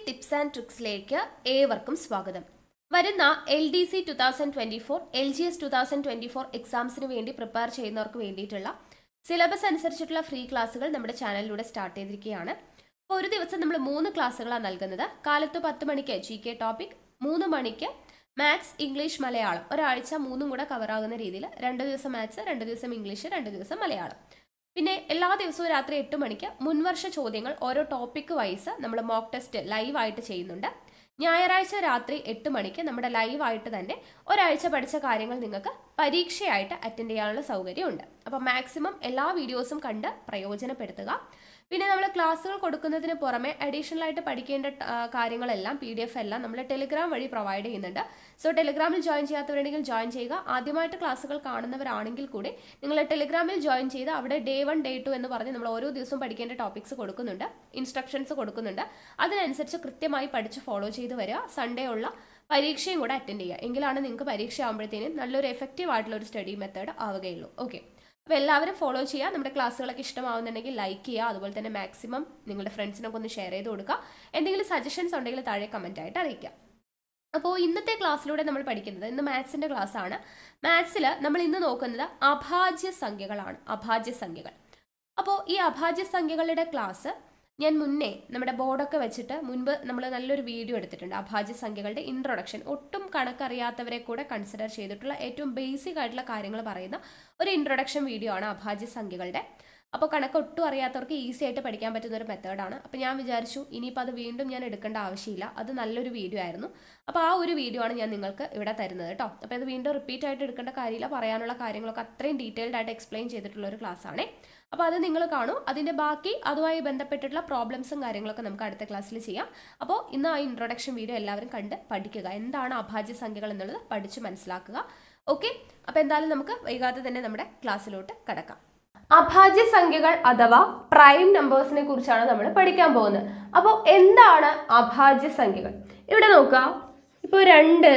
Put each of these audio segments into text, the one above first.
tips and ട്രിക്സിലേക്ക് ഏവർക്കും സ്വാഗതം വരുന്ന L D C two thousand twenty four L G S two thousand twenty four എക്സാംസിന് വേണ്ടി prepare ചെയ്യുന്നവർക്ക് വേണ്ടിയിട്ടുള്ള സിലബസ് അനുസരിച്ചിട്ടുള്ള ഫ്രീ ക്ലാസ്സുകൾ നമ്മുടെ ചാനലിലൂടെ സ്റ്റാർട്ട് ചെയ്തിരിക്കുകയാണ് അപ്പോൾ ഒരു ദിവസം നമ്മൾ മൂന്ന് ക്ലാസ്സുകളാണ് നൽകുന്നത് കാലത്ത് പത്ത് മണിക്ക് ജി കെ ടോപ്പിക് മൂന്ന് മണിക്ക് മാത്സ് ഇംഗ്ലീഷ് മലയാളം ഒരാഴ്ച മൂന്നും കൂടെ കവറാകുന്ന രീതിയിൽ രണ്ട് ദിവസം മാത്സ് രണ്ട് ദിവസം ഇംഗ്ലീഷ് രണ്ട് ദിവസം മലയാളം പിന്നെ എല്ലാ ദിവസവും രാത്രി എട്ട് മണിക്ക് മുൻവർഷ ചോദ്യങ്ങൾ ഓരോ ടോപ്പിക് വൈസ് നമ്മൾ മോക്ക് ടെസ്റ്റ് ലൈവായിട്ട് ചെയ്യുന്നുണ്ട് ഞായറാഴ്ച രാത്രി എട്ട് മണിക്ക് നമ്മുടെ ലൈവായിട്ട് തന്നെ ഒരാഴ്ച പഠിച്ച കാര്യങ്ങൾ നിങ്ങൾക്ക് പരീക്ഷയായിട്ട് അറ്റൻഡ് ചെയ്യാനുള്ള സൗകര്യമുണ്ട് അപ്പോൾ മാക്സിമം എല്ലാ വീഡിയോസും കണ്ട് പ്രയോജനപ്പെടുത്തുക പിന്നെ നമ്മൾ ക്ലാസ്സുകൾ കൊടുക്കുന്നതിന് പുറമെ അഡീഷണൽ ആയിട്ട് പഠിക്കേണ്ട ആ, കാര്യങ്ങളെല്ലാം പി ഡി എഫ് എല്ലാം നമ്മൾ ടെലിഗ്രാം വഴി പ്രൊവൈഡ് ചെയ്യുന്നുണ്ട് സോ ടെലിഗ്രാമിൽ ജോയിൻ ചെയ്യാത്തവരുണ്ടെങ്കിൽ ജോയിൻ ചെയ്യുക ആദ്യമായിട്ട് ക്ലാസ്സുകൾ കാണുന്നവരാണെങ്കിൽ കൂടി നിങ്ങൾ ടെലിഗ്രാമിൽ ജോയിൻ ചെയ്ത് അവിടെ ഡേ വൺ ഡേ ടു എന്ന് പറഞ്ഞ് നമ്മൾ ഓരോ ദിവസവും പഠിക്കേണ്ട ടോപ്പിക്സ് കൊടുക്കുന്നുണ്ട് ഇൻസ്ട്രക്ഷൻസ് കൊടുക്കുന്നുണ്ട് അതിനനുസരിച്ച് കൃത്യമായി പഠിച്ച് ഫോളോ ചെയ്ത് വരിക സൺഡേ ഉള്ള പരീക്ഷയും കൂടെ അറ്റൻഡ് ചെയ്യുക എങ്കിലാണ് നിങ്ങൾക്ക് പരീക്ഷ ആകുമ്പോഴത്തേനും നല്ലൊരു എഫക്റ്റീവ് ആയിട്ടുള്ള ഒരു സ്റ്റഡി മെത്തേഡ് ആവുകയുള്ളൂ ഓക്കെ അപ്പോൾ എല്ലാവരും ഫോളോ ചെയ്യുക നമ്മുടെ ക്ലാസ്സുകളൊക്കെ ഇഷ്ടമാവുന്നുണ്ടെങ്കിൽ ലൈക്ക് ചെയ്യുക അതുപോലെ തന്നെ മാക്സിമം നിങ്ങളുടെ ഫ്രണ്ട്സിനൊക്കെ ഒന്ന് ഷെയർ ചെയ്ത് കൊടുക്കുക എന്തെങ്കിലും സജഷൻസ് ഉണ്ടെങ്കിൽ താഴെ കമൻ്റ് ആയിട്ട് അറിയിക്കുക അപ്പോൾ ഇന്നത്തെ ക്ലാസ്സിലൂടെ നമ്മൾ പഠിക്കുന്നത് ഇന്ന് മാത്സിൻ്റെ ക്ലാസ് ആണ് മാത്സിൽ നമ്മൾ ഇന്ന് നോക്കുന്നത് അഭാജ്യ സംഖ്യകളാണ് അഭാജ്യ സംഖ്യകൾ അപ്പോൾ ഈ അഭാജ്യ സംഖ്യകളുടെ ക്ലാസ് ഞാൻ മുന്നേ നമ്മുടെ ബോർഡൊക്കെ വെച്ചിട്ട് മുൻപ് നമ്മൾ നല്ലൊരു വീഡിയോ എടുത്തിട്ടുണ്ട് അഭാജ്യ സംഖ്യകളുടെ ഇൻട്രൊഡക്ഷൻ ഒട്ടും കണക്കറിയാത്തവരെ കൂടെ കൺസിഡർ ചെയ്തിട്ടുള്ള ഏറ്റവും ബേസിക് ആയിട്ടുള്ള കാര്യങ്ങൾ പറയുന്ന ഒരു ഇൻട്രൊഡക്ഷൻ വീഡിയോ ആണ് അഭാജ്യ സംഖ്യകളുടെ അപ്പോൾ കണക്ക് ഒട്ടും അറിയാത്തവർക്ക് ഈസി ആയിട്ട് പഠിക്കാൻ പറ്റുന്ന ഒരു മെത്തേഡാണ് അപ്പോൾ ഞാൻ വിചാരിച്ചു ഇനിയിപ്പോൾ അത് വീണ്ടും ഞാൻ എടുക്കേണ്ട ആവശ്യമില്ല അത് നല്ലൊരു വീഡിയോ ആയിരുന്നു അപ്പോൾ ആ ഒരു വീഡിയോ ആണ് ഞാൻ നിങ്ങൾക്ക് ഇവിടെ തരുന്നത് കേട്ടോ അപ്പോൾ അത് വീണ്ടും റിപ്പീറ്റ് ആയിട്ട് എടുക്കേണ്ട കാര്യമില്ല പറയാനുള്ള കാര്യങ്ങളൊക്കെ അത്രയും ഡീറ്റെയിൽഡ് ആയിട്ട് എക്സ്പ്ലെയിൻ ചെയ്തിട്ടുള്ള ഒരു ക്ലാസ് ആണേ അപ്പോൾ അത് നിങ്ങൾ കാണൂ അതിൻ്റെ ബാക്കി അതുമായി ബന്ധപ്പെട്ടിട്ടുള്ള പ്രോബ്ലംസും കാര്യങ്ങളൊക്കെ നമുക്ക് അടുത്ത ക്ലാസ്സിൽ ചെയ്യാം അപ്പോൾ ഇന്ന് ആ ഇൻട്രൊഡക്ഷൻ വീഡിയോ എല്ലാവരും കണ്ട് പഠിക്കുക എന്താണ് അഭാജ്യ സംഖ്യകൾ എന്നുള്ളത് പഠിച്ച് മനസ്സിലാക്കുക ഓക്കെ അപ്പോൾ എന്തായാലും നമുക്ക് വൈകാതെ തന്നെ നമ്മുടെ ക്ലാസ്സിലോട്ട് കടക്കാം അഭാജ്യ സംഖ്യകൾ അഥവാ പ്രൈം നമ്പേഴ്സിനെ കുറിച്ചാണ് നമ്മൾ പഠിക്കാൻ പോകുന്നത് അപ്പോൾ എന്താണ് അഭാജ്യ സംഖ്യകൾ ഇവിടെ നോക്കുക ഇപ്പോൾ രണ്ട്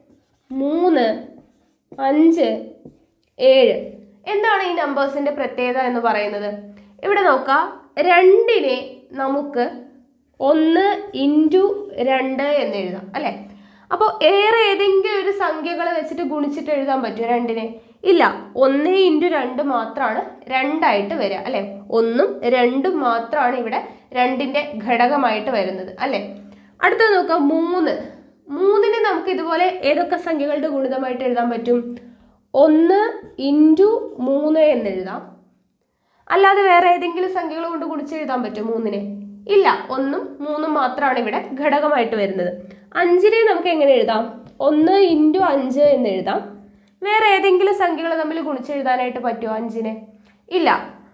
മൂന്ന് അഞ്ച് ഏഴ് എന്താണ് ഈ നമ്പേഴ്സിന്റെ പ്രത്യേകത എന്ന് പറയുന്നത് ഇവിടെ നോക്കുക രണ്ടിനെ നമുക്ക് ഒന്ന് ഇൻറ്റു രണ്ട് എന്ന് എഴുതാം അല്ലേ അപ്പോൾ ഏറെ ഏതെങ്കിലും ഒരു സംഖ്യകൾ വെച്ചിട്ട് ഗുണിച്ചിട്ട് എഴുതാൻ പറ്റുമോ രണ്ടിനെ ഇല്ല ഒന്ന് ഇൻറ്റു രണ്ട് മാത്രമാണ് രണ്ടായിട്ട് വരിക അല്ലെ ഒന്നും രണ്ടും മാത്രമാണ് ഇവിടെ രണ്ടിന്റെ ഘടകമായിട്ട് വരുന്നത് അല്ലെ അടുത്തത് നോക്കാം മൂന്ന് മൂന്നിനെ നമുക്ക് ഇതുപോലെ ഏതൊക്കെ സംഖ്യകളുടെ ഗുണിതമായിട്ട് എഴുതാൻ പറ്റും ഒന്ന് ഇൻറ്റു മൂന്ന് എന്ന് എഴുതാം അല്ലാതെ വേറെ ഏതെങ്കിലും സംഖ്യകൾ കൊണ്ട് ഗുണിച്ച് എഴുതാൻ പറ്റും മൂന്നിനെ ഇല്ല ഒന്നും മൂന്നും മാത്രമാണ് ഇവിടെ ഘടകമായിട്ട് വരുന്നത് അഞ്ചിനെ നമുക്ക് എങ്ങനെ എഴുതാം ഒന്ന് ഇൻറ്റു അഞ്ച് എന്ന് എഴുതാം വേറെ ഏതെങ്കിലും സംഖ്യകൾ തമ്മിൽ ഗുണിച്ച് എഴുതാനായിട്ട് പറ്റുമോ അഞ്ചിനെ ഇല്ല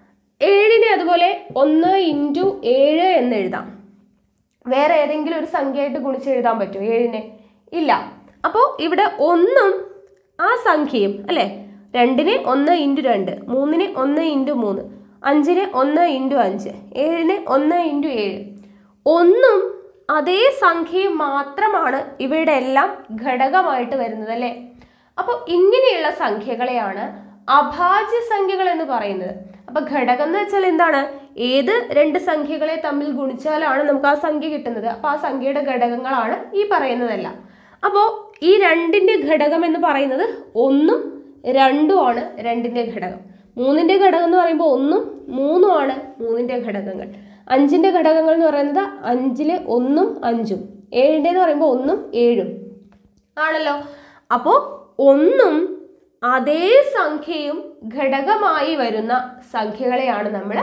ഏഴിനെ അതുപോലെ ഒന്ന് ഇൻറ്റു ഏഴ് എന്ന് എഴുതാം വേറെ ഏതെങ്കിലും ഒരു സംഖ്യയായിട്ട് ഗുണിച്ച് എഴുതാൻ പറ്റുമോ ഏഴിനെ ഇല്ല അപ്പോൾ ഇവിടെ ഒന്നും ആ സംഖ്യയും അല്ലേ രണ്ടിന് ഒന്ന് ഇൻറ്റു രണ്ട് മൂന്നിന് ഒന്ന് ഇൻറ്റു മൂന്ന് അഞ്ചിന് ഒന്ന് ഇൻറ്റു അഞ്ച് ഏഴിന് ഒന്ന് ഇൻറ്റു ഏഴ് ഒന്നും അതേ സംഖ്യയും മാത്രമാണ് ഇവയുടെ എല്ലാം ഘടകമായിട്ട് വരുന്നത് അല്ലേ അപ്പോൾ ഇങ്ങനെയുള്ള സംഖ്യകളെയാണ് അഭാജ്യ സംഖ്യകൾ എന്ന് പറയുന്നത് അപ്പൊ ഘടകം എന്ന് വെച്ചാൽ എന്താണ് ഏത് രണ്ട് സംഖ്യകളെ തമ്മിൽ ഗുണിച്ചാലാണ് നമുക്ക് ആ സംഖ്യ കിട്ടുന്നത് അപ്പൊ ആ സംഖ്യയുടെ ഘടകങ്ങളാണ് ഈ പറയുന്നതെല്ലാം അപ്പോൾ ഈ രണ്ടിന്റെ ഘടകം എന്ന് പറയുന്നത് ഒന്നും രണ്ടുമാണ് രണ്ടിന്റെ ഘടകം മൂന്നിന്റെ ഘടകം എന്ന് പറയുമ്പോൾ ഒന്നും മൂന്നുമാണ് മൂന്നിന്റെ ഘടകങ്ങൾ അഞ്ചിന്റെ ഘടകങ്ങൾ എന്ന് പറയുന്നത് അഞ്ചില് ഒന്നും അഞ്ചും ഏഴിന്റെ എന്ന് പറയുമ്പോൾ ഒന്നും ഏഴും ആണല്ലോ അപ്പോൾ ഒന്നും അതേ സംഖ്യയും ഘടകമായി വരുന്ന സംഖ്യകളെയാണ് നമ്മൾ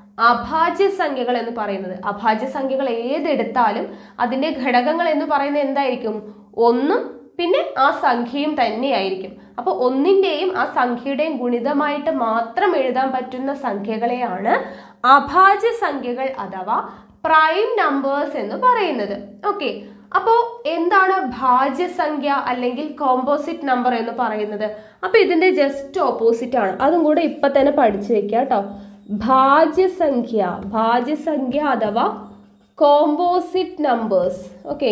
അഭാജ്യ സംഖ്യകൾ എന്ന് പറയുന്നത് അഭാജ്യ സംഖ്യകൾ ഏതെടുത്താലും അതിന്റെ ഘടകങ്ങൾ എന്ന് പറയുന്നത് എന്തായിരിക്കും ഒന്നും പിന്നെ ആ സംഖ്യയും തന്നെയായിരിക്കും അപ്പൊ ഒന്നിന്റെയും ആ സംഖ്യയുടെയും ഗുണിതമായിട്ട് മാത്രം എഴുതാൻ പറ്റുന്ന സംഖ്യകളെയാണ് അഭാജ്യ സംഖ്യകൾ അഥവാ പ്രൈം നമ്പേഴ്സ് എന്ന് പറയുന്നത് ഓക്കെ അപ്പോൾ എന്താണ് ഭാജ്യസംഖ്യ അല്ലെങ്കിൽ കോമ്പോസിറ്റ് നമ്പർ എന്ന് പറയുന്നത് അപ്പോൾ ഇതിന്റെ ജസ്റ്റ് ഓപ്പോസിറ്റ് ആണ് അതും കൂടെ ഇപ്പൊ തന്നെ പഠിച്ചു വെക്കുക കേട്ടോ ഭാജ്യസംഖ്യ ഭാജ്യസംഖ്യ അഥവാ കോമ്പോസിറ്റ് നമ്പേഴ്സ് ഓക്കെ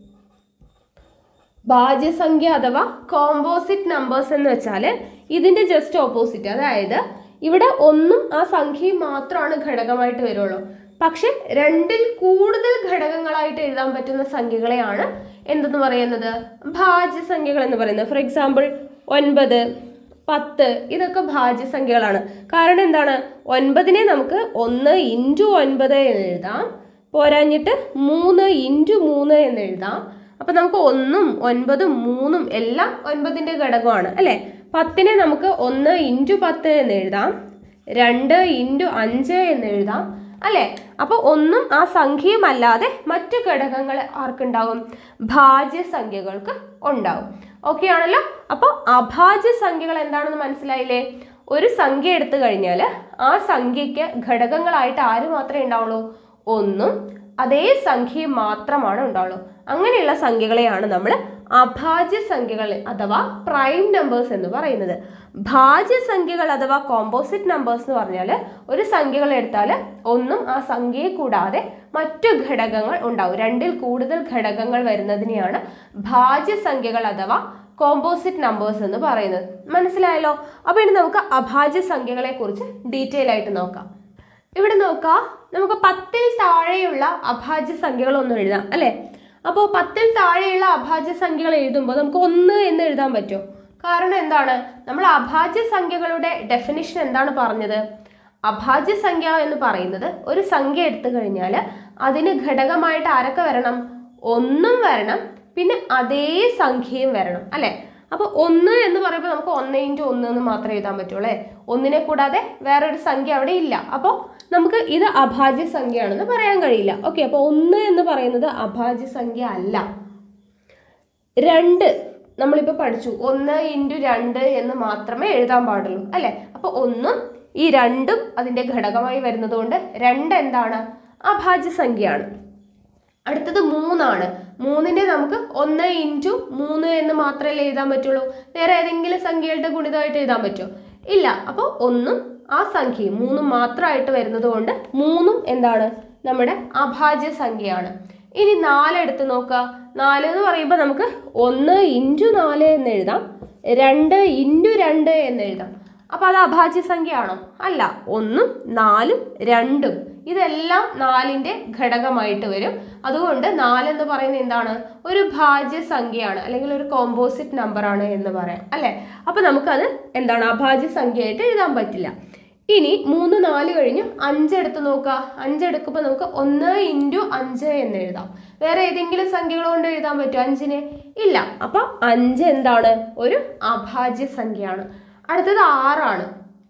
ഭാജ്യസംഖ്യ അഥവാ കോമ്പോസിറ്റ് നമ്പേഴ്സ് എന്ന് വെച്ചാൽ ഇതിന്റെ ജസ്റ്റ് ഓപ്പോസിറ്റ് അതായത് ഇവിടെ ഒന്നും ആ സംഖ്യയും മാത്രമാണ് ഘടകമായിട്ട് വരുള്ളൂ പക്ഷെ രണ്ടിൽ കൂടുതൽ ഘടകങ്ങളായിട്ട് എഴുതാൻ പറ്റുന്ന സംഖ്യകളെയാണ് എന്തെന്ന് പറയുന്നത് ഭാജ്യസംഖ്യകൾ എന്ന് പറയുന്നത് ഫോർ എക്സാമ്പിൾ ഒൻപത് പത്ത് ഇതൊക്കെ ഭാജ്യസംഖ്യകളാണ് കാരണം എന്താണ് ഒൻപതിനെ നമുക്ക് ഒന്ന് ഇൻറ്റു ഒൻപത് എന്ന് എഴുതാം പോരാഞ്ഞിട്ട് മൂന്ന് ഇൻറ്റു മൂന്ന് എന്ന് എഴുതാം അപ്പം നമുക്ക് ഒന്നും ഒൻപതും മൂന്നും എല്ലാം ഒൻപതിൻ്റെ ഘടകമാണ് അല്ലേ പത്തിനെ നമുക്ക് ഒന്ന് ഇൻറ്റു പത്ത് എന്ന് എഴുതാം രണ്ട് ഇൻറ്റു അഞ്ച് എന്ന് എഴുതാം അല്ലേ അപ്പോൾ ഒന്നും ആ സംഖ്യയും അല്ലാതെ മറ്റു ഘടകങ്ങൾ ആർക്കുണ്ടാവും ഭാജ്യ സംഖ്യകൾക്ക് ഉണ്ടാവും ഓക്കെ ആണല്ലോ അപ്പോൾ അഭാജ്യ സംഖ്യകൾ എന്താണെന്ന് മനസ്സിലായില്ലേ ഒരു സംഖ്യ എടുത്തു കഴിഞ്ഞാൽ ആ സംഖ്യയ്ക്ക് ഘടകങ്ങളായിട്ട് ആര് മാത്രമേ ഉണ്ടാവുള്ളൂ ഒന്നും അതേ സംഖ്യയും മാത്രമാണ് ഉണ്ടാവുള്ളൂ അങ്ങനെയുള്ള സംഖ്യകളെയാണ് നമ്മൾ അഭാജ്യ സംഖ്യകൾ അഥവാ പ്രൈം നമ്പേഴ്സ് എന്ന് പറയുന്നത് ഭാജ്യ സംഖ്യകൾ അഥവാ കോമ്പോസിറ്റ് നമ്പേഴ്സ് എന്ന് പറഞ്ഞാൽ ഒരു സംഖ്യകൾ എടുത്താൽ ഒന്നും ആ സംഖ്യയെ കൂടാതെ മറ്റു ഘടകങ്ങൾ ഉണ്ടാവും രണ്ടിൽ കൂടുതൽ ഘടകങ്ങൾ വരുന്നതിനെയാണ് ഭാജ്യ സംഖ്യകൾ അഥവാ കോമ്പോസിറ്റ് നമ്പേഴ്സ് എന്ന് പറയുന്നത് മനസ്സിലായല്ലോ അപ്പോൾ ഇനി നമുക്ക് അഭാജ്യ സംഖ്യകളെ കുറിച്ച് ഡീറ്റെയിൽ ആയിട്ട് നോക്കാം ഇവിടെ നോക്കാം നമുക്ക് പത്തിൽ താഴെയുള്ള അഭാജ്യ സംഖ്യകളൊന്നും എഴുതാം അല്ലേ അപ്പോൾ പത്തിൽ താഴെയുള്ള അഭാജ്യ സംഖ്യകൾ എഴുതുമ്പോൾ നമുക്ക് ഒന്ന് എന്ന് എഴുതാൻ പറ്റുമോ കാരണം എന്താണ് നമ്മൾ അഭാജ്യ സംഖ്യകളുടെ ഡെഫിനിഷൻ എന്താണ് പറഞ്ഞത് അഭാജ്യ സംഖ്യ എന്ന് പറയുന്നത് ഒരു സംഖ്യ എടുത്തു കഴിഞ്ഞാൽ അതിന് ഘടകമായിട്ട് ആരൊക്കെ വരണം ഒന്നും വരണം പിന്നെ അതേ സംഖ്യയും വരണം അല്ലേ അപ്പോൾ ഒന്ന് എന്ന് പറയുമ്പോൾ നമുക്ക് ഒന്ന് ഇൻറ്റു ഒന്ന് എന്ന് മാത്രമേ എഴുതാൻ പറ്റുള്ളൂ അല്ലേ ഒന്നിനെ കൂടാതെ വേറൊരു സംഖ്യ അവിടെ ഇല്ല അപ്പോൾ നമുക്ക് ഇത് അഭാജ്യ സംഖ്യയാണെന്ന് പറയാൻ കഴിയില്ല ഓക്കെ അപ്പോൾ ഒന്ന് എന്ന് പറയുന്നത് അഭാജ്യ സംഖ്യ അല്ല രണ്ട് നമ്മളിപ്പോൾ പഠിച്ചു ഒന്ന് ഇൻറ്റു രണ്ട് എന്ന് മാത്രമേ എഴുതാൻ പാടുള്ളൂ അല്ലേ അപ്പോൾ ഒന്നും ഈ രണ്ടും അതിൻ്റെ ഘടകമായി വരുന്നത് കൊണ്ട് രണ്ട് എന്താണ് അഭാജ്യ സംഖ്യയാണ് അടുത്തത് മൂന്നാണ് മൂന്നിന്റെ നമുക്ക് ഒന്ന് ഇൻറ്റു മൂന്ന് എന്ന് മാത്രമല്ലേ എഴുതാൻ പറ്റുള്ളൂ വേറെ ഏതെങ്കിലും സംഖ്യകളുടെ ഗുണിതമായിട്ട് എഴുതാൻ പറ്റുമോ ഇല്ല അപ്പോൾ ഒന്നും ആ സംഖ്യയും മൂന്നും മാത്രമായിട്ട് വരുന്നത് കൊണ്ട് മൂന്നും എന്താണ് നമ്മുടെ അഭാജ്യ സംഖ്യയാണ് ഇനി നാല് എടുത്ത് നോക്കുക നാല് എന്ന് പറയുമ്പോൾ നമുക്ക് ഒന്ന് ഇൻറ്റു നാല് എന്ന് എഴുതാം രണ്ട് ഇൻറ്റു രണ്ട് എന്ന് എഴുതാം അപ്പോൾ അത് അഭാജ്യ സംഖ്യയാണോ അല്ല ഒന്നും നാലും രണ്ടും ഇതെല്ലാം നാലിൻ്റെ ഘടകമായിട്ട് വരും അതുകൊണ്ട് നാലെന്ന് പറയുന്നത് എന്താണ് ഒരു ഭാജ്യ സംഖ്യയാണ് അല്ലെങ്കിൽ ഒരു കോമ്പോസിറ്റ് നമ്പറാണ് എന്ന് പറയാം അല്ലേ അപ്പോൾ നമുക്കത് എന്താണ് അഭാജ്യ സംഖ്യയായിട്ട് എഴുതാൻ പറ്റില്ല ഇനി മൂന്ന് നാല് കഴിഞ്ഞു അഞ്ചെടുത്ത് നോക്കുക അഞ്ചെടുക്കുമ്പോൾ നമുക്ക് ഒന്ന് ഇൻറ്റു അഞ്ച് എന്ന് എഴുതാം വേറെ ഏതെങ്കിലും സംഖ്യകൾ കൊണ്ട് എഴുതാൻ പറ്റുമോ അഞ്ചിനെ ഇല്ല അപ്പോൾ അഞ്ച് എന്താണ് ഒരു അഭാജ്യ സംഖ്യയാണ് അടുത്തത് ആറാണ്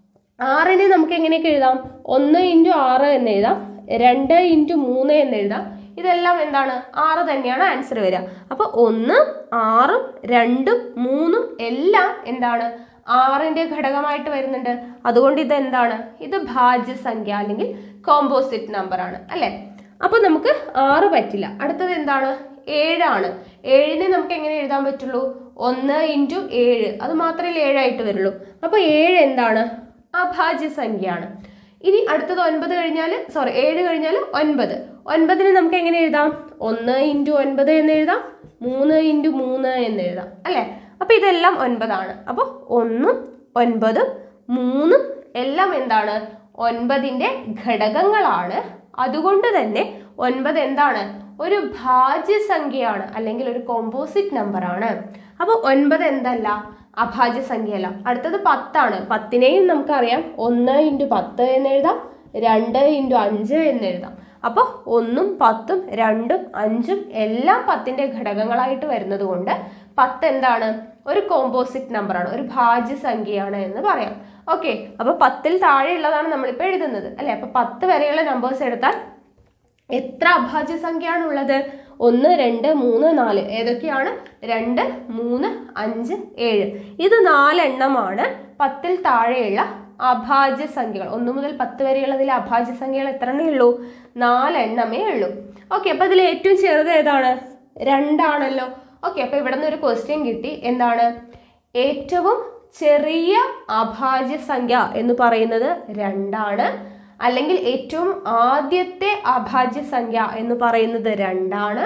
ആറിനെ നമുക്ക് എങ്ങനെയൊക്കെ എഴുതാം ഒന്ന് ഇൻറ്റു ആറ് എന്ന് എഴുതാം രണ്ട് ഇൻറ്റു മൂന്ന് എന്ന് എഴുതാം ഇതെല്ലാം എന്താണ് ആറ് തന്നെയാണ് ആൻസർ വരിക അപ്പോൾ ഒന്ന് ആറും രണ്ടും മൂന്നും എല്ലാം എന്താണ് ആറിൻ്റെ ഘടകമായിട്ട് വരുന്നുണ്ട് അതുകൊണ്ട് ഇത് എന്താണ് ഇത് ഭാജ്യസംഖ്യ അല്ലെങ്കിൽ കോമ്പോസിറ്റ് നമ്പർ ആണ് അല്ലേ അപ്പോൾ നമുക്ക് ആറ് പറ്റില്ല അടുത്തത് എന്താണ് ഏഴാണ് ഏഴിനെ നമുക്ക് എങ്ങനെ എഴുതാൻ പറ്റുള്ളൂ ഒന്ന് ഇൻറ്റു ഏഴ് അത് മാത്രമേ ഏഴായിട്ട് വരുള്ളൂ അപ്പോൾ ഏഴ് എന്താണ് അഭാജ്യ സംഖ്യയാണ് ഇനി അടുത്തത് ഒൻപത് കഴിഞ്ഞാൽ സോറി ഏഴ് കഴിഞ്ഞാൽ ഒൻപത് ഒൻപതിന് നമുക്ക് എങ്ങനെ എഴുതാം ഒന്ന് ഇൻറ്റു ഒൻപത് എന്ന് എഴുതാം മൂന്ന് ഇൻറ്റു മൂന്ന് എന്ന് എഴുതാം അല്ലേ അപ്പോൾ ഇതെല്ലാം ഒൻപതാണ് അപ്പോൾ ഒന്നും ഒൻപതും മൂന്നും എല്ലാം എന്താണ് ഒൻപതിൻ്റെ ഘടകങ്ങളാണ് അതുകൊണ്ട് തന്നെ ഒൻപത് എന്താണ് ഒരു ഭാജ്യസംഖ്യയാണ് അല്ലെങ്കിൽ ഒരു കോമ്പോസിറ്റ് നമ്പറാണ് അപ്പോൾ ഒൻപത് എന്തല്ല അഭാജ്യ സംഖ്യയല്ല അടുത്തത് പത്താണ് പത്തിനെയും നമുക്കറിയാം ഒന്ന് ഇൻറ്റു പത്ത് എന്ന് എഴുതാം രണ്ട് ഇൻറ്റു അഞ്ച് എന്ന് എഴുതാം അപ്പോൾ ഒന്നും പത്തും രണ്ടും അഞ്ചും എല്ലാം പത്തിൻ്റെ ഘടകങ്ങളായിട്ട് വരുന്നത് കൊണ്ട് പത്ത് എന്താണ് ഒരു കോമ്പോസിറ്റ് നമ്പറാണ് ഒരു ഭാജ്യ സംഖ്യയാണ് എന്ന് പറയാം ഓക്കെ അപ്പോൾ പത്തിൽ താഴെയുള്ളതാണ് നമ്മളിപ്പോൾ എഴുതുന്നത് അല്ലേ അപ്പോൾ പത്ത് വരെയുള്ള നമ്പേഴ്സ് എടുത്താൽ എത്ര അഭാജ്യ സംഖ്യയാണ് ഉള്ളത് ഒന്ന് രണ്ട് മൂന്ന് നാല് ഏതൊക്കെയാണ് രണ്ട് മൂന്ന് അഞ്ച് ഏഴ് ഇത് നാലെണ്ണമാണ് പത്തിൽ താഴെയുള്ള അഭാജ്യ സംഖ്യകൾ ഒന്ന് മുതൽ പത്ത് വരെയുള്ളതിലെ അഭാജ്യ സംഖ്യകൾ എത്ര എണ്ണേ ഉള്ളൂ നാലെണ്ണമേ ഉള്ളൂ ഓക്കെ അപ്പോൾ ഇതിൽ ഏറ്റവും ചെറുത് ഏതാണ് രണ്ടാണല്ലോ ഓക്കെ അപ്പോൾ ഇവിടെ നിന്ന് ഒരു ക്വസ്റ്റ്യൻ കിട്ടി എന്താണ് ഏറ്റവും ചെറിയ അഭാജ്യ സംഖ്യ എന്ന് പറയുന്നത് രണ്ടാണ് അല്ലെങ്കിൽ ഏറ്റവും ആദ്യത്തെ അഭാജ്യ സംഖ്യ എന്ന് പറയുന്നത് രണ്ടാണ്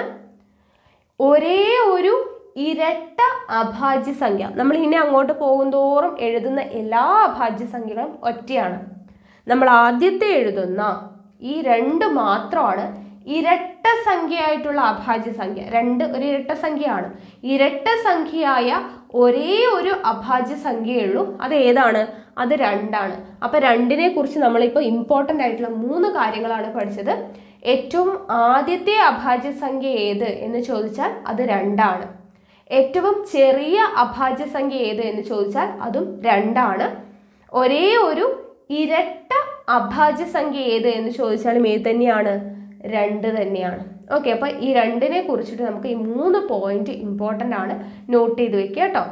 ഒരേ ഒരു ഇരട്ട അഭാജ്യ സംഖ്യ നമ്മൾ ഇനി അങ്ങോട്ട് പോകുന്തോറും എഴുതുന്ന എല്ലാ അഭാജ്യ സംഖ്യകളും ഒറ്റയാണ് നമ്മൾ ആദ്യത്തെ എഴുതുന്ന ഈ രണ്ട് മാത്രമാണ് ഇരട്ട സംഖ്യയായിട്ടുള്ള അഭാജ്യ സംഖ്യ രണ്ട് ഒരു ഇരട്ട സംഖ്യയാണ് ഇരട്ട സംഖ്യയായ ഒരേ ഒരു അഭാജ്യ സംഖ്യയേ ഉള്ളൂ അത് ഏതാണ് അത് രണ്ടാണ് അപ്പൊ രണ്ടിനെ കുറിച്ച് നമ്മളിപ്പോൾ ഇമ്പോർട്ടൻ്റ് ആയിട്ടുള്ള മൂന്ന് കാര്യങ്ങളാണ് പഠിച്ചത് ഏറ്റവും ആദ്യത്തെ അഭാജ്യ സംഖ്യ ഏത് എന്ന് ചോദിച്ചാൽ അത് രണ്ടാണ് ഏറ്റവും ചെറിയ അഭാജ്യ സംഖ്യ ഏത് എന്ന് ചോദിച്ചാൽ അതും രണ്ടാണ് ഒരേ ഒരു ഇരട്ട അഭാജ്യ സംഖ്യ ഏത് എന്ന് ചോദിച്ചാലും ഏത് തന്നെയാണ് രണ്ട് തന്നെയാണ് ഓക്കെ അപ്പോൾ ഈ രണ്ടിനെ കുറിച്ചിട്ട് നമുക്ക് ഈ മൂന്ന് പോയിന്റ് ഇമ്പോർട്ടൻ്റ് ആണ് നോട്ട് ചെയ്ത് വെക്കുക കേട്ടോ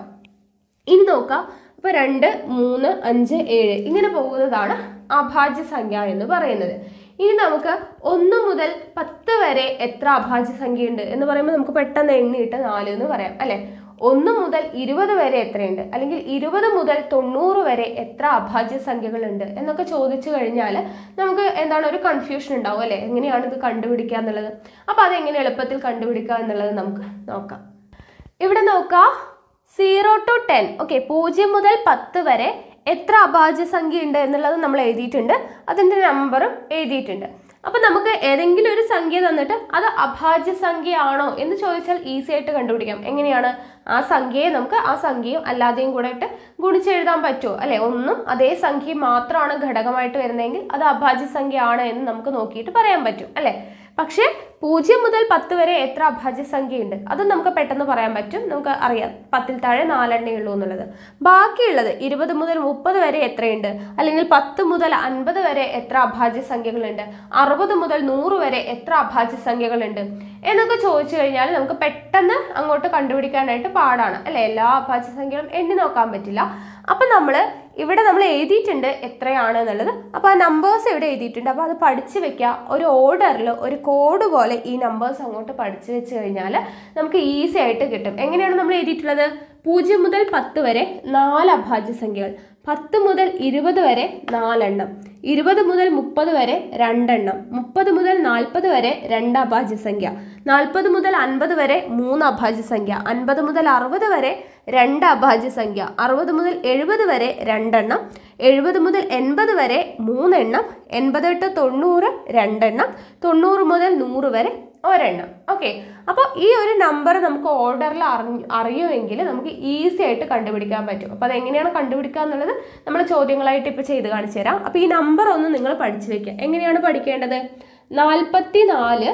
ഇനി നോക്കാം അപ്പോൾ രണ്ട് മൂന്ന് അഞ്ച് ഏഴ് ഇങ്ങനെ പോകുന്നതാണ് അഭാജ്യ സംഖ്യ എന്ന് പറയുന്നത് ഇനി നമുക്ക് ഒന്ന് മുതൽ പത്ത് വരെ എത്ര അഭാജ്യ സംഖ്യയുണ്ട് എന്ന് പറയുമ്പോൾ നമുക്ക് പെട്ടെന്ന് എണ്ണിയിട്ട് നാല് എന്ന് പറയാം അല്ലെ ഒന്ന് മുതൽ ഇരുപത് വരെ എത്രയുണ്ട് അല്ലെങ്കിൽ ഇരുപത് മുതൽ തൊണ്ണൂറ് വരെ എത്ര അഭാജ്യ സംഖ്യകളുണ്ട് എന്നൊക്കെ ചോദിച്ചു കഴിഞ്ഞാൽ നമുക്ക് എന്താണ് ഒരു കൺഫ്യൂഷൻ ഉണ്ടാവും അല്ലെ എങ്ങനെയാണ് ഇത് കണ്ടുപിടിക്കുക എന്നുള്ളത് അപ്പോൾ അതെങ്ങനെ എളുപ്പത്തിൽ കണ്ടുപിടിക്കുക എന്നുള്ളത് നമുക്ക് നോക്കാം ഇവിടെ നോക്കാം സീറോ ടു ടെൻ ഓക്കെ പൂജ്യം മുതൽ പത്ത് വരെ എത്ര അഭാജ്യ സംഖ്യ ഉണ്ട് എന്നുള്ളത് നമ്മൾ എഴുതിയിട്ടുണ്ട് അതിൻ്റെ നമ്പറും എഴുതിയിട്ടുണ്ട് അപ്പം നമുക്ക് ഏതെങ്കിലും ഒരു സംഖ്യ തന്നിട്ട് അത് അഭാജ്യ സംഖ്യയാണോ എന്ന് ചോദിച്ചാൽ ഈസി ആയിട്ട് കണ്ടുപിടിക്കാം എങ്ങനെയാണ് ആ സംഖ്യയെ നമുക്ക് ആ സംഖ്യയും അല്ലാതെയും കൂടെ ഇട്ട് ഗുണിച്ചെഴുതാൻ പറ്റുമോ അല്ലെ ഒന്നും അതേ സംഖ്യ മാത്രമാണ് ഘടകമായിട്ട് വരുന്നതെങ്കിൽ അത് അഭാജ്യ സംഖ്യ ആണ് എന്ന് നമുക്ക് നോക്കിയിട്ട് പറയാൻ പറ്റും അല്ലെ പക്ഷേ പൂജ്യം മുതൽ പത്ത് വരെ എത്ര അഭാജ്യ സംഖ്യയുണ്ട് അതും നമുക്ക് പെട്ടെന്ന് പറയാൻ പറ്റും നമുക്ക് അറിയാം പത്തിൽ താഴെ നാലെണ്ണേ ഉള്ളൂ എന്നുള്ളത് ബാക്കിയുള്ളത് ഇരുപത് മുതൽ മുപ്പത് വരെ എത്രയുണ്ട് അല്ലെങ്കിൽ പത്ത് മുതൽ അൻപത് വരെ എത്ര അഭാജ്യ സംഖ്യകളുണ്ട് അറുപത് മുതൽ നൂറ് വരെ എത്ര അഭാജ്യ സംഖ്യകളുണ്ട് എന്നൊക്കെ ചോദിച്ചു കഴിഞ്ഞാൽ നമുക്ക് പെട്ടെന്ന് അങ്ങോട്ട് കണ്ടുപിടിക്കാനായിട്ട് പാടാണ് അല്ലെ എല്ലാ അഭാജ്യ സംഖ്യകളും എണ്ണി നോക്കാൻ പറ്റില്ല അപ്പം നമ്മൾ ഇവിടെ നമ്മൾ എഴുതിയിട്ടുണ്ട് എത്രയാണ് എന്നുള്ളത് അപ്പോൾ ആ നമ്പേഴ്സ് ഇവിടെ എഴുതിയിട്ടുണ്ട് അപ്പോൾ അത് പഠിച്ചു വെക്കുക ഒരു ഓർഡറിൽ ഒരു കോഡ് പോലെ ഈ നമ്പേഴ്സ് അങ്ങോട്ട് പഠിച്ചു വെച്ച് കഴിഞ്ഞാൽ നമുക്ക് ഈസി ആയിട്ട് കിട്ടും എങ്ങനെയാണ് നമ്മൾ എഴുതിയിട്ടുള്ളത് പൂജ്യം മുതൽ പത്ത് വരെ നാല് അഭാജ്യ സംഖ്യകൾ പത്ത് മുതൽ ഇരുപത് വരെ നാലെണ്ണം ഇരുപത് മുതൽ മുപ്പത് വരെ രണ്ടെണ്ണം മുപ്പത് മുതൽ നാൽപ്പത് വരെ രണ്ട് അഭാജ്യ സംഖ്യ നാൽപ്പത് മുതൽ അൻപത് വരെ മൂന്ന് അഭാജ്യ സംഖ്യ അൻപത് മുതൽ അറുപത് വരെ രണ്ട് അഭാജ്യ സംഖ്യ അറുപത് മുതൽ എഴുപത് വരെ രണ്ടെണ്ണം എഴുപത് മുതൽ എൺപത് വരെ മൂന്നെണ്ണം എൺപത് തൊട്ട് തൊണ്ണൂറ് രണ്ടെണ്ണം തൊണ്ണൂറ് മുതൽ നൂറ് വരെ ഒരെണ്ണം ഓക്കെ അപ്പോൾ ഈ ഒരു നമ്പർ നമുക്ക് ഓർഡറിൽ അറിഞ്ഞു അറിയുമെങ്കിൽ നമുക്ക് ഈസി ആയിട്ട് കണ്ടുപിടിക്കാൻ പറ്റും അപ്പോൾ അതെങ്ങനെയാണ് കണ്ടുപിടിക്കുക എന്നുള്ളത് നമ്മൾ ചോദ്യങ്ങളായിട്ട് ഇപ്പോൾ ചെയ്ത് കാണിച്ചു തരാം അപ്പോൾ ഈ നമ്പർ ഒന്ന് നിങ്ങൾ പഠിച്ചു വെക്കുക എങ്ങനെയാണ് പഠിക്കേണ്ടത് നാൽപ്പത്തി നാല്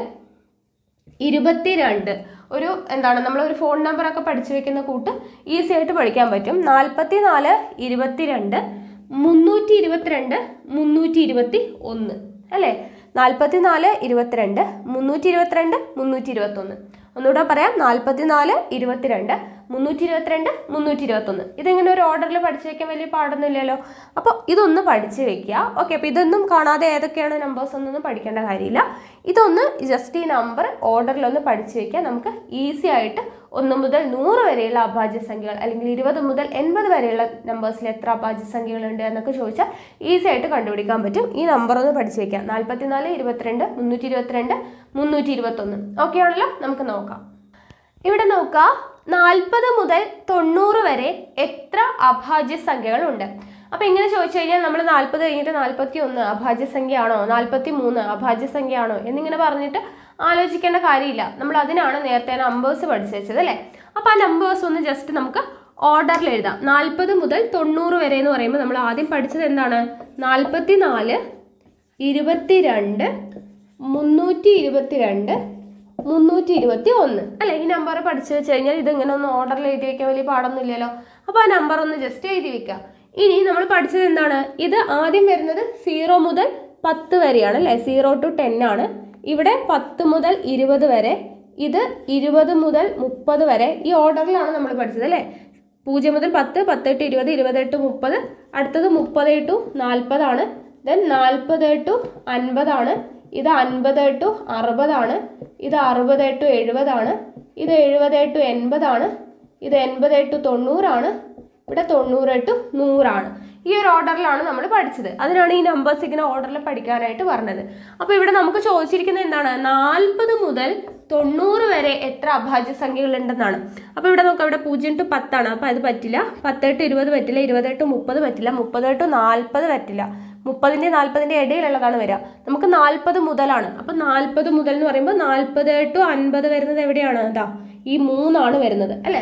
ഇരുപത്തിരണ്ട് ഒരു എന്താണ് നമ്മൾ ഒരു ഫോൺ നമ്പറൊക്കെ പഠിച്ചു വെക്കുന്ന കൂട്ട് ഈസി ആയിട്ട് പഠിക്കാൻ പറ്റും നാൽപ്പത്തി നാല് ഇരുപത്തിരണ്ട് മുന്നൂറ്റി ഇരുപത്തിരണ്ട് മുന്നൂറ്റി ഇരുപത്തി ഒന്ന് അല്ലേ നാൽപ്പത്തി നാല് ഇരുപത്തിരണ്ട് മുന്നൂറ്റി ഇരുപത്തിരണ്ട് മുന്നൂറ്റി ഇരുപത്തൊന്ന് ഒന്നുകൂടെ പറയാം നാൽപ്പത്തി നാല് ഇരുപത്തിരണ്ട് മുന്നൂറ്റി ഇരുപത്തിരണ്ട് മുന്നൂറ്റി ഇരുപത്തൊന്ന് ഇതിങ്ങനെ ഒരു ഓർഡറിൽ പഠിച്ചു വെക്കാൻ വലിയ പാടൊന്നുമില്ലല്ലോ അപ്പോൾ ഇതൊന്ന് പഠിച്ചു വെക്കുക ഓക്കെ അപ്പോൾ ഇതൊന്നും കാണാതെ ഏതൊക്കെയാണ് നമ്പേഴ്സ് ഒന്നൊന്നും പഠിക്കേണ്ട കാര്യമില്ല ഇതൊന്ന് ജസ്റ്റ് ഈ നമ്പർ ഓർഡറിലൊന്ന് പഠിച്ചു വെക്കുക നമുക്ക് ഈസി ആയിട്ട് ഒന്ന് മുതൽ നൂറ് വരെയുള്ള അഭാജ്യ സംഖ്യകൾ അല്ലെങ്കിൽ ഇരുപത് മുതൽ എൺപത് വരെയുള്ള നമ്പേഴ്സിൽ എത്ര അഭാജ്യ സംഖ്യകളുണ്ട് എന്നൊക്കെ ചോദിച്ചാൽ ഈസി ആയിട്ട് കണ്ടുപിടിക്കാൻ പറ്റും ഈ നമ്പർ ഒന്ന് പഠിച്ചു വെക്കാം നാൽപ്പത്തിനാല് ഇരുപത്തിരണ്ട് മുന്നൂറ്റി ഇരുപത്തിരണ്ട് മുന്നൂറ്റി ഇരുപത്തൊന്ന് ഓക്കെ ആണല്ലോ നമുക്ക് നോക്കാം ഇവിടെ നോക്കാം നാൽപ്പത് മുതൽ തൊണ്ണൂറ് വരെ എത്ര അഭാജ്യ സംഖ്യകളുണ്ട് അപ്പൊ ഇങ്ങനെ ചോദിച്ചു കഴിഞ്ഞാൽ നമ്മൾ നാൽപ്പത് കഴിഞ്ഞിട്ട് നാൽപ്പത്തി ഒന്ന് അഭാജ്യ സംഖ്യയാണോ നാൽപ്പത്തി മൂന്ന് അഭാജ്യ സംഖ്യയാണോ എന്നിങ്ങനെ പറഞ്ഞിട്ട് ആലോചിക്കേണ്ട കാര്യമില്ല നമ്മൾ അതിനാണ് നേരത്തെ നമ്പേഴ്സ് പഠിച്ചു വെച്ചത് അല്ലേ അപ്പൊ ആ നമ്പേഴ്സ് ഒന്ന് ജസ്റ്റ് നമുക്ക് ഓർഡറിൽ എഴുതാം നാൽപ്പത് മുതൽ തൊണ്ണൂറ് വരെ എന്ന് പറയുമ്പോൾ നമ്മൾ ആദ്യം പഠിച്ചത് എന്താണ് നാൽപ്പത്തി നാല് ഇരുപത്തിരണ്ട് മുന്നൂറ്റി ഇരുപത്തിരണ്ട് മുന്നൂറ്റി ഇരുപത്തി ഒന്ന് അല്ലെ ഈ നമ്പർ പഠിച്ചു വെച്ച് കഴിഞ്ഞാൽ ഇതിങ്ങനെ ഒന്ന് ഓർഡറിൽ എഴുതി വെക്കാൻ വലിയ പാടൊന്നുമില്ലല്ലോ അപ്പോൾ ആ നമ്പർ ഒന്ന് ജസ്റ്റ് എഴുതി വെക്കാം ഇനി നമ്മൾ പഠിച്ചത് എന്താണ് ഇത് ആദ്യം വരുന്നത് സീറോ മുതൽ പത്ത് വരെയാണ് അല്ലേ സീറോ ടു ടെൻ ആണ് ഇവിടെ പത്ത് മുതൽ ഇരുപത് വരെ ഇത് ഇരുപത് മുതൽ മുപ്പത് വരെ ഈ ഓർഡറിലാണ് നമ്മൾ പഠിച്ചത് അല്ലേ പൂജ്യം മുതൽ പത്ത് പത്ത് ടു ഇരുപത് ഇരുപത് ടു മുപ്പത് അടുത്തത് മുപ്പത് ടു നാൽപ്പതാണ് ദെൻ നാൽപ്പത് ടു അൻപതാണ് ഇത് അൻപത് ടു അറുപതാണ് ഇത് അറുപത് ടു എഴുപതാണ് ഇത് എഴുപത് ടു എൺപതാണ് ഇത് എൺപത് ടു തൊണ്ണൂറാണ് ഇവിടെ തൊണ്ണൂറ് ടു നൂറാണ് ഈ ഒരു ഓർഡറിലാണ് നമ്മൾ പഠിച്ചത് അതിനാണ് ഈ നമ്പേഴ്സ് ഇങ്ങനെ ഓർഡറിൽ പഠിക്കാനായിട്ട് പറഞ്ഞത് അപ്പോൾ ഇവിടെ നമുക്ക് ചോദിച്ചിരിക്കുന്നത് എന്താണ് നാൽപ്പത് മുതൽ തൊണ്ണൂറ് വരെ എത്ര അഭാജ്യ സംഖ്യകൾ ഉണ്ടെന്നാണ് അപ്പോൾ ഇവിടെ നോക്കാം ഇവിടെ പൂജ്യം ടു പത്താണ് അപ്പോൾ അത് പറ്റില്ല പത്ത് ടു ഇരുപത് പറ്റില്ല ഇരുപത് ടു മുപ്പത് പറ്റില്ല മുപ്പത് ടു നാൽപ്പത് പറ്റില്ല മുപ്പതിൻ്റെ നാൽപ്പതിൻ്റെ ഇടയിലുള്ളതാണ് വരിക നമുക്ക് നാൽപ്പത് മുതലാണ് അപ്പം നാൽപ്പത് മുതൽ എന്ന് പറയുമ്പോൾ നാൽപ്പത് ടു അൻപത് വരുന്നത് എവിടെയാണ് ഇതാ ഈ മൂന്നാണ് വരുന്നത് അല്ലേ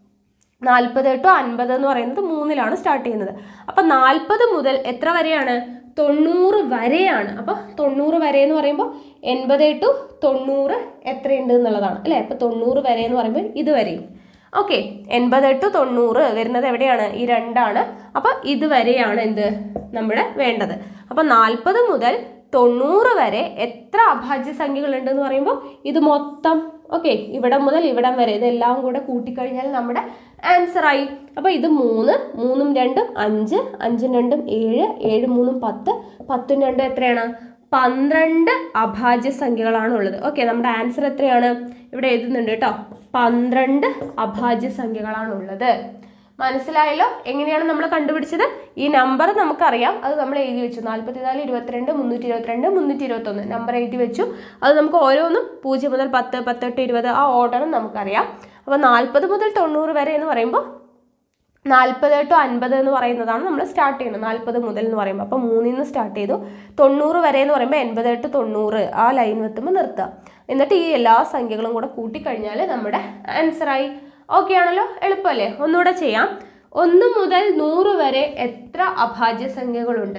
നാൽപ്പത് ടു അൻപത് എന്ന് പറയുന്നത് മൂന്നിലാണ് സ്റ്റാർട്ട് ചെയ്യുന്നത് അപ്പം നാൽപ്പത് മുതൽ എത്ര വരെയാണ് തൊണ്ണൂറ് വരെയാണ് അപ്പോൾ തൊണ്ണൂറ് വരെ എന്ന് പറയുമ്പോൾ എൺപത് ടു തൊണ്ണൂറ് എത്രയുണ്ട് എന്നുള്ളതാണ് അല്ലേ അപ്പോൾ തൊണ്ണൂറ് വരെ എന്ന് പറയുമ്പോൾ ഇതുവരെയും ഓക്കെ എൺപത് ടു തൊണ്ണൂറ് വരുന്നത് എവിടെയാണ് ഈ രണ്ടാണ് അപ്പോൾ ഇതുവരെയാണ് എന്ത് നമ്മുടെ വേണ്ടത് അപ്പോൾ നാൽപ്പത് മുതൽ തൊണ്ണൂറ് വരെ എത്ര അഭാജ്യ സംഖ്യകൾ ഉണ്ടെന്ന് പറയുമ്പോൾ ഇത് മൊത്തം ഓക്കെ ഇവിടം മുതൽ ഇവിടം വരെ ഇതെല്ലാം കൂടെ കൂട്ടിക്കഴിഞ്ഞാൽ നമ്മുടെ ആൻസർ ആയി അപ്പോൾ ഇത് മൂന്ന് മൂന്നും രണ്ടും അഞ്ച് അഞ്ചും രണ്ടും ഏഴ് ഏഴ് മൂന്നും പത്ത് പത്തും രണ്ടും എത്രയാണ് പന്ത്രണ്ട് അഭാജ്യ സംഖ്യകളാണ് ഉള്ളത് ഓക്കെ നമ്മുടെ ആൻസർ എത്രയാണ് ഇവിടെ എഴുതുന്നുണ്ട് കേട്ടോ പന്ത്രണ്ട് അഭാജ്യ സംഖ്യകളാണ് ഉള്ളത് മനസ്സിലായല്ലോ എങ്ങനെയാണ് നമ്മൾ കണ്ടുപിടിച്ചത് ഈ നമ്പർ നമുക്കറിയാം അത് നമ്മൾ എഴുതി വെച്ചു നാൽപ്പത്തിനാല് ഇരുപത്തിരണ്ട് മുന്നൂറ്റി ഇരുപത്തിരണ്ട് മുന്നൂറ്റി ഇരുപത്തൊന്ന് നമ്പർ എഴുതി വെച്ചു അത് നമുക്ക് ഓരോന്നും പൂജ്യം മുതൽ പത്ത് പത്തെട്ട് ഇരുപത് ആ ഓർഡറും നമുക്കറിയാം അപ്പോൾ നാൽപ്പത് മുതൽ തൊണ്ണൂറ് വരെ എന്ന് പറയുമ്പോൾ നാൽപ്പത് ടു അൻപത് എന്ന് പറയുന്നതാണ് നമ്മൾ സ്റ്റാർട്ട് ചെയ്യുന്നത് നാൽപ്പത് മുതൽ എന്ന് പറയുമ്പോൾ അപ്പോൾ മൂന്നിൽ നിന്ന് സ്റ്റാർട്ട് ചെയ്തു തൊണ്ണൂറ് വരെ എന്ന് പറയുമ്പോൾ എൺപത് ടു തൊണ്ണൂറ് ആ ലൈൻ വെത്തുമ്പോൾ നിർത്തുക എന്നിട്ട് ഈ എല്ലാ സംഖ്യകളും കൂടെ കൂട്ടിക്കഴിഞ്ഞാൽ നമ്മുടെ ആൻസറായി ഓക്കെ ആണല്ലോ എളുപ്പമല്ലേ ഒന്നുകൂടെ ചെയ്യാം ഒന്ന് മുതൽ നൂറ് വരെ എത്ര അഭാജ്യ സംഖ്യകളുണ്ട്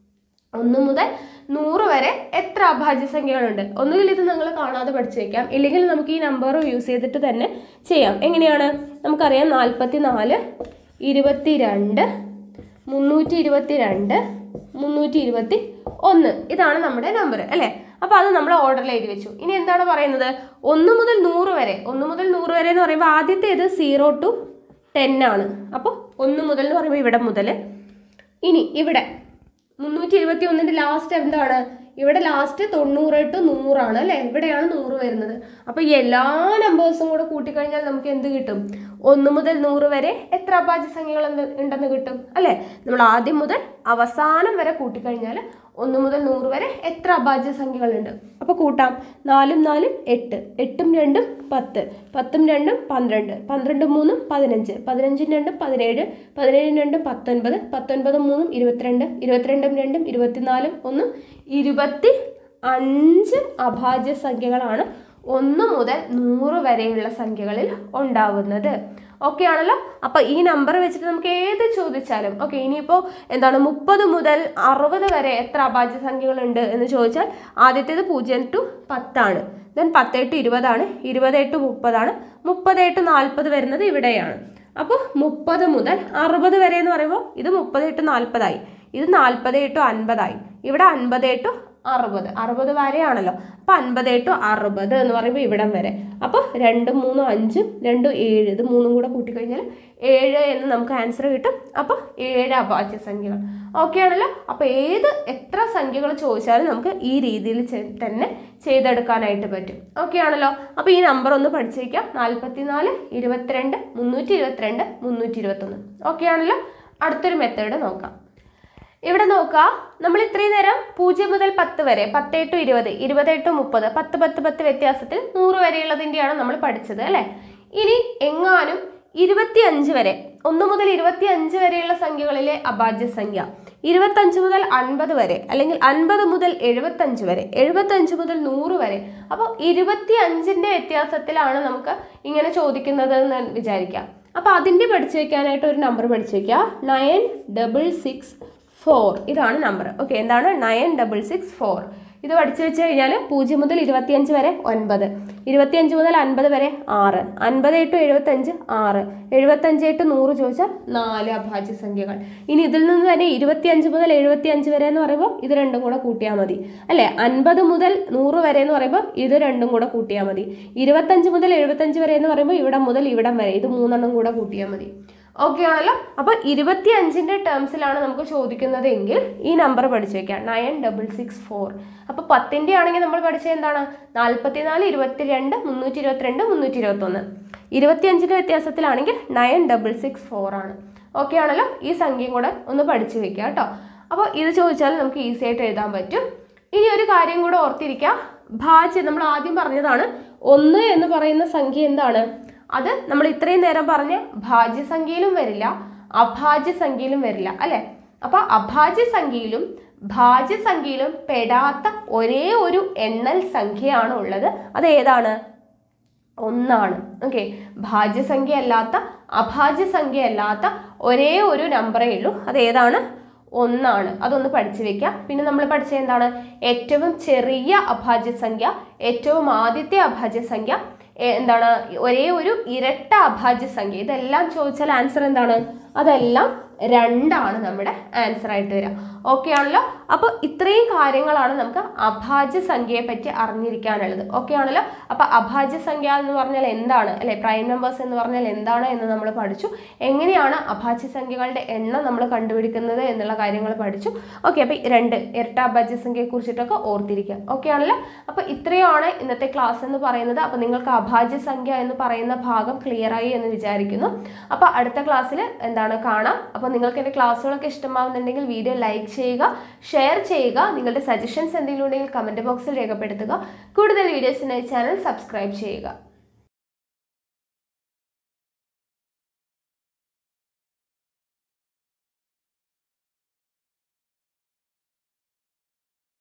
ഒന്ന് മുതൽ നൂറ് വരെ എത്ര അഭാജ്യ സംഖ്യകളുണ്ട് ഒന്നുകിൽ ഇത് നിങ്ങൾ കാണാതെ പഠിച്ചു വെക്കാം ഇല്ലെങ്കിൽ നമുക്ക് ഈ നമ്പർ യൂസ് ചെയ്തിട്ട് തന്നെ ചെയ്യാം എങ്ങനെയാണ് നമുക്കറിയാം നാൽപ്പത്തി നാല് ഇരുപത്തി രണ്ട് മുന്നൂറ്റി ഇരുപത്തി രണ്ട് മുന്നൂറ്റി ഇരുപത്തി ഒന്ന് ഇതാണ് നമ്മുടെ നമ്പർ അല്ലേ അപ്പോൾ അത് നമ്മൾ ഓർഡറിൽ എഴുതി വെച്ചു ഇനി എന്താണ് പറയുന്നത് ഒന്ന് മുതൽ നൂറ് വരെ ഒന്ന് മുതൽ നൂറ് വരെ എന്ന് പറയുമ്പോൾ ആദ്യത്തേത് സീറോ ടു ടെൻ ആണ് അപ്പോൾ ഒന്ന് മുതൽ എന്ന് പറയുമ്പോൾ ഇവിടെ മുതൽ ഇനി ഇവിടെ മുന്നൂറ്റി ഇരുപത്തി ഒന്നിൻ്റെ ലാസ്റ്റ് എന്താണ് ഇവിടെ ലാസ്റ്റ് തൊണ്ണൂറ് ടു നൂറാണ് അല്ലേ ഇവിടെയാണ് നൂറ് വരുന്നത് അപ്പോൾ ഈ എല്ലാ നമ്പേഴ്സും കൂടെ കൂട്ടിക്കഴിഞ്ഞാൽ നമുക്ക് എന്ത് കിട്ടും ഒന്ന് മുതൽ നൂറ് വരെ എത്ര അഭാജ്യ സംഖ്യകൾ എന്ത് ഉണ്ടെന്ന് കിട്ടും അല്ലേ നമ്മൾ ആദ്യം മുതൽ അവസാനം വരെ കൂട്ടിക്കഴിഞ്ഞാൽ ഒന്ന് മുതൽ നൂറ് വരെ എത്ര അഭാജ്യ സംഖ്യകളുണ്ട് അപ്പോൾ കൂട്ടാം നാലും നാലും എട്ട് എട്ടും രണ്ടും പത്ത് പത്തും രണ്ടും പന്ത്രണ്ട് പന്ത്രണ്ടും മൂന്നും പതിനഞ്ച് പതിനഞ്ചും രണ്ടും പതിനേഴ് പതിനേഴും രണ്ടും പത്തൊൻപത് പത്തൊൻപതും മൂന്നും ഇരുപത്തിരണ്ട് ഇരുപത്തിരണ്ടും രണ്ടും ഇരുപത്തിനാലും ഒന്നും ഇരുപത്തി അഞ്ച് അഭാജ്യ സംഖ്യകളാണ് ഒന്ന് മുതൽ നൂറ് വരെയുള്ള സംഖ്യകളിൽ ഉണ്ടാവുന്നത് ഓക്കെ ആണല്ലോ അപ്പോൾ ഈ നമ്പർ വെച്ചിട്ട് നമുക്ക് ഏത് ചോദിച്ചാലും ഓക്കെ ഇനിയിപ്പോൾ എന്താണ് മുപ്പത് മുതൽ അറുപത് വരെ എത്ര അഭാജ്യ സംഖ്യകളുണ്ട് എന്ന് ചോദിച്ചാൽ ആദ്യത്തേത് പൂജ്യം ടു പത്താണ് ദെൻ പത്ത് ടു ഇരുപതാണ് ഇരുപത് ടു മുപ്പതാണ് മുപ്പത് ടു നാൽപ്പത് വരുന്നത് ഇവിടെയാണ് അപ്പോൾ മുപ്പത് മുതൽ അറുപത് വരെ എന്ന് പറയുമ്പോൾ ഇത് മുപ്പത് ടു നാൽപ്പതായി ഇത് നാൽപ്പത് ടു അൻപതായി ഇവിടെ അൻപത് ടു അറുപത് അറുപത് വരെയാണല്ലോ അപ്പോൾ അൻപത് ടു അറുപത് എന്ന് പറയുമ്പോൾ ഇവിടം വരെ അപ്പോൾ രണ്ടും മൂന്നും അഞ്ചും രണ്ടും ഏഴ് ഇത് മൂന്നും കൂടെ കൂട്ടിക്കഴിഞ്ഞാൽ ഏഴ് എന്ന് നമുക്ക് ആൻസർ കിട്ടും അപ്പോൾ ഏഴ് അഭാജ്യ സംഖ്യകൾ ഓക്കെ ആണല്ലോ അപ്പോൾ ഏത് എത്ര സംഖ്യകൾ ചോദിച്ചാലും നമുക്ക് ഈ രീതിയിൽ ചെ- തന്നെ ചെയ്തെടുക്കാനായിട്ട് പറ്റും ഓക്കെ ആണല്ലോ അപ്പോൾ ഈ നമ്പർ ഒന്ന് പഠിച്ചേക്കാം നാൽപ്പത്തി നാല് ഇരുപത്തിരണ്ട് മുന്നൂറ്റി ഇരുപത്തിരണ്ട് മുന്നൂറ്റി ഇരുപത്തൊന്ന് ഓക്കെ ആണല്ലോ അടുത്തൊരു മെത്തേഡ് നോക്കാം ഇവിടെ നോക്കുക നമ്മൾ ഇത്രയും നേരം പൂജ്യം മുതൽ പത്ത് വരെ പത്ത് ടു ഇരുപത് ഇരുപത് ടു മുപ്പത് പത്ത് പത്ത് പത്ത് വ്യത്യാസത്തിൽ നൂറ് വരെയുള്ളതിൻ്റെയാണ് നമ്മൾ പഠിച്ചത് അല്ലേ ഇനി എങ്ങാനും ഇരുപത്തി അഞ്ച് വരെ ഒന്ന് മുതൽ ഇരുപത്തി അഞ്ച് വരെയുള്ള സംഖ്യകളിലെ അഭാജ്യ സംഖ്യ ഇരുപത്തഞ്ച് മുതൽ അൻപത് വരെ അല്ലെങ്കിൽ അൻപത് മുതൽ എഴുപത്തഞ്ച് വരെ എഴുപത്തഞ്ച് മുതൽ നൂറ് വരെ അപ്പോൾ ഇരുപത്തി അഞ്ചിൻ്റെ വ്യത്യാസത്തിലാണ് നമുക്ക് ഇങ്ങനെ ചോദിക്കുന്നത് എന്ന് വിചാരിക്കാം അപ്പോൾ അതിൻ്റെ പഠിച്ചു വെക്കാനായിട്ട് ഒരു നമ്പർ പഠിച്ചു വെക്കുക നയൻ ഡബിൾ സിക്സ് ഫോർ ഇതാണ് നമ്പർ ഓക്കെ എന്താണ് നയൻ ഡബിൾ സിക്സ് ഫോർ ഇത് പഠിച്ചു വെച്ച് കഴിഞ്ഞാൽ പൂജ്യം മുതൽ ഇരുപത്തിയഞ്ച് വരെ ഒൻപത് ഇരുപത്തിയഞ്ച് മുതൽ അൻപത് വരെ ആറ് അൻപത് ടു എഴുപത്തഞ്ച് ആറ് എഴുപത്തഞ്ച് ടു നൂറ് ചോദിച്ചാൽ നാല് അഭാജ്യ സംഖ്യകൾ ഇനി ഇതിൽ നിന്ന് തന്നെ ഇരുപത്തിയഞ്ച് മുതൽ എഴുപത്തിയഞ്ച് വരെ എന്ന് പറയുമ്പോൾ ഇത് രണ്ടും കൂടെ കൂട്ടിയാൽ മതി അല്ലേ അൻപത് മുതൽ നൂറ് വരെ എന്ന് പറയുമ്പോൾ ഇത് രണ്ടും കൂടെ കൂട്ടിയാൽ മതി ഇരുപത്തഞ്ച് മുതൽ എഴുപത്തഞ്ച് വരെ എന്ന് പറയുമ്പോൾ ഇവിടം മുതൽ ഇവിടം വരെ ഇത് മൂന്നെണ്ണം കൂടെ കൂട്ടിയാൽ മതി ഓക്കെ ആണല്ലോ അപ്പോൾ ഇരുപത്തി അഞ്ചിൻ്റെ ടേംസിലാണ് നമുക്ക് ചോദിക്കുന്നത് എങ്കിൽ ഈ നമ്പർ പഠിച്ചു വെക്കാം നയൻ ഡബിൾ സിക്സ് ഫോർ അപ്പോൾ പത്തിൻ്റെ ആണെങ്കിൽ നമ്മൾ പഠിച്ചത് എന്താണ് നാൽപ്പത്തിനാല് ഇരുപത്തിരണ്ട് മുന്നൂറ്റി ഇരുപത്തിരണ്ട് മുന്നൂറ്റി ഇരുപത്തൊന്ന് ഇരുപത്തിയഞ്ചിൻ്റെ വ്യത്യാസത്തിലാണെങ്കിൽ നയൻ ഡബിൾ സിക്സ് ഫോർ ആണ് ഓക്കെ ആണല്ലോ ഈ സംഖ്യയും കൂടെ ഒന്ന് പഠിച്ചു വെക്കുക കേട്ടോ അപ്പോൾ ഇത് ചോദിച്ചാൽ നമുക്ക് ഈസി ആയിട്ട് എഴുതാൻ പറ്റും ഇനി ഒരു കാര്യം കൂടെ ഓർത്തിരിക്കുക ഭാജ്യം നമ്മൾ ആദ്യം പറഞ്ഞതാണ് ഒന്ന് എന്ന് പറയുന്ന സംഖ്യ എന്താണ് അത് നമ്മൾ ഇത്രയും നേരം പറഞ്ഞ ഭാജ്യസംഖ്യയിലും വരില്ല അഭാജ്യ സംഖ്യയിലും വരില്ല അല്ലെ അപ്പൊ അഭാജ്യ സംഖ്യയിലും ഭാജ്യസംഖ്യയിലും പെടാത്ത ഒരേ ഒരു എണ്ണൽ സംഖ്യയാണ് ഉള്ളത് അത് ഏതാണ് ഒന്നാണ് ഓക്കെ ഭാജ്യസംഖ്യ അല്ലാത്ത അഭാജ്യസംഖ്യ അല്ലാത്ത ഒരേ ഒരു നമ്പറേ ഉള്ളൂ അത് ഏതാണ് ഒന്നാണ് അതൊന്ന് പഠിച്ചു വെക്കുക പിന്നെ നമ്മൾ പഠിച്ച എന്താണ് ഏറ്റവും ചെറിയ അഭാജ്യസംഖ്യ ഏറ്റവും ആദ്യത്തെ അഭാജ്യസംഖ്യ എ- എന്താണ് ഒരേ ഒരു ഇരട്ട അഭാജ്യസംഖ്യ ഇതെല്ലാം ചോദിച്ചാൽ ആൻസർ എന്താണ് അതെല്ലാം രണ്ടാണ് നമ്മുടെ ആൻസർ ആയിട്ട് വരിക ഓക്കെ ആണല്ലോ അപ്പോൾ ഇത്രയും കാര്യങ്ങളാണ് നമുക്ക് അഭാജ്യ സംഖ്യയെ പറ്റി അറിഞ്ഞിരിക്കാനുള്ളത് ഓക്കെ ആണല്ലോ അപ്പോൾ അഭാജ്യ സംഖ്യ എന്ന് പറഞ്ഞാൽ എന്താണ് അല്ലെ പ്രൈം നമ്പേഴ്സ് എന്ന് പറഞ്ഞാൽ എന്താണ് എന്ന് നമ്മൾ പഠിച്ചു എങ്ങനെയാണ് അഭാജ്യ സംഖ്യകളുടെ എണ്ണം നമ്മൾ കണ്ടുപിടിക്കുന്നത് എന്നുള്ള കാര്യങ്ങൾ പഠിച്ചു ഓക്കെ അപ്പോൾ രണ്ട് ഇരട്ട അഭാജ്യ സംഖ്യയെ കുറിച്ചിട്ടൊക്കെ ഓർത്തിരിക്കുക ഓക്കെ ആണല്ലോ അപ്പോൾ ഇത്രയാണ് ഇന്നത്തെ ക്ലാസ് എന്ന് പറയുന്നത് അപ്പോൾ നിങ്ങൾക്ക് അഭാജ്യ സംഖ്യ എന്ന് പറയുന്ന ഭാഗം ക്ലിയർ ആയി എന്ന് വിചാരിക്കുന്നു അപ്പോൾ അടുത്ത ക്ലാസ്സിൽ എന്താണ് കാണാം അപ്പോൾ നിങ്ങൾക്ക് എൻ്റെ ക്ലാസ്സുകളൊക്കെ ഇഷ്ടമാവുന്നുണ്ടെങ്കിൽ വീഡിയോ ലൈക്ക് ചെയ്യുക ഷെയർ ചെയ്യുക നിങ്ങളുടെ സജഷൻസ് എന്തെങ്കിലും ഉണ്ടെങ്കിൽ കമൻറ്റ് ബോക്സിൽ രേഖപ്പെടുത്തുക കൂടുതൽ വീഡിയോസിനായി ചാനൽ സബ്സ്ക്രൈബ് ചെയ്യുക